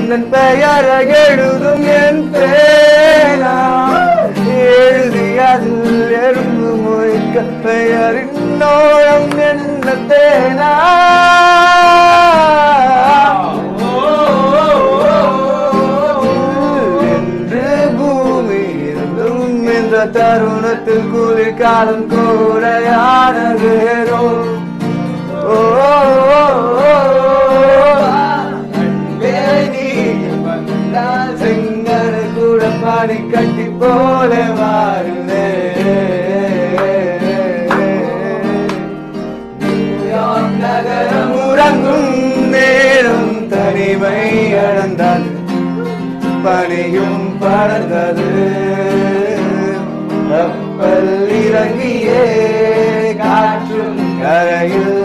உந்தன் பெயரை எழுதும் என் பேனா எழுதி அதில் எறும்பு மொழிக்க பெயரின் நோயம் என்ன தேனா என்று பூமி இருந்தும் இந்த தருணத்தில் குளிர்காலம் கூடையானதேரோ ஓ அன்பே நீ வந்தால் செங்கரை கூட பாடி கட்டி போல மாறுதே நியூயார்க் நகரம் உறங்கும் நேரம் தனிமை அழந்தது பனியும் பறந்தது கப்பல் இறங்கியே காற்றும் கரையில்